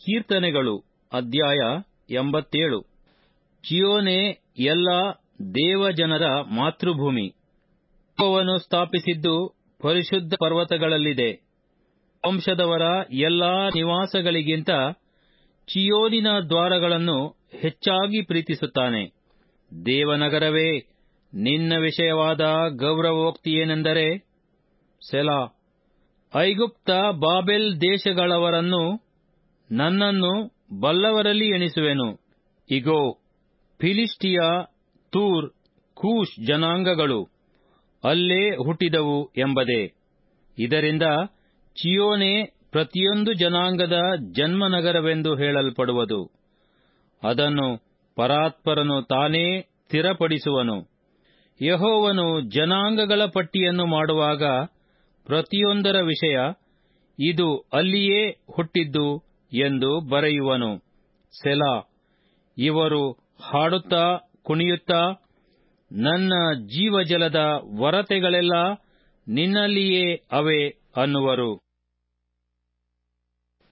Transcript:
ಕೀರ್ತನೆಗಳು ಅಧ್ಯಾಯ ಎಂಬತ್ತೇಳು ಚಿಯೋನೆ ಎಲ್ಲ ದೇವಜನರ ಮಾತೃಭೂಮಿ ಯೆಹೋವನು ಸ್ಥಾಪಿಸಿದ್ದು ಪರಿಶುದ್ಧ ಪರ್ವತಗಳಲ್ಲಿದೆ ವಂಶದವರ ಎಲ್ಲಾ ನಿವಾಸಗಳಿಗಿಂತ ಚಿಯೋನಿನ ದ್ವಾರಗಳನ್ನು ಹೆಚ್ಚಾಗಿ ಪ್ರೀತಿಸುತ್ತಾನೆ ದೇವನಗರವೇ ನಿನ್ನ ವಿಷಯವಾದ ಗೌರವೋಕ್ತಿಯೇನೆಂದರೆ ಸೆಲಾ ಐಗುಪ್ತ ಬಾಬೆಲ್ ದೇಶಗಳವರನ್ನು ನನ್ನನ್ನು ಬಲ್ಲವರಲ್ಲಿ ಎಣಿಸುವೆನು ಇಗೋ ಫಿಲಿಷ್ಟಿಯ ತೂರ್ ಕೂಷ್ ಜನಾಂಗಗಳು ಅಲ್ಲೇ ಹುಟ್ಟಿದವು ಎಂಬುದೇ ಇದರಿಂದ ಚಿಯೋನೆ ಪ್ರತಿಯೊಂದು ಜನಾಂಗದ ಜನ್ಮನಗರವೆಂದು ಹೇಳಲ್ಪಡುವುದು ಅದನ್ನು ಪರಾತ್ಪರನು ತಾನೇ ಸ್ಥಿರಪಡಿಸುವನು ಯೆಹೋವನು ಜನಾಂಗಗಳ ಪಟ್ಟಿಯನ್ನು ಮಾಡುವಾಗ ಪ್ರತಿಯೊಂದರ ವಿಷಯ ಇದು ಅಲ್ಲಿಯೇ ಹುಟ್ಟಿದ್ದು ಎಂದು ಬರೆಯುವನು ಸೆಲಾ ಇವರು ಹಾಡುತ್ತಾ ಕುಣಿಯುತ್ತಾ ನನ್ನ ಜೀವಜಲದ ವರತೆಗಳೆಲ್ಲ ನಿನ್ನಲ್ಲಿಯೇ ಅವೆ ಅನ್ನುವರು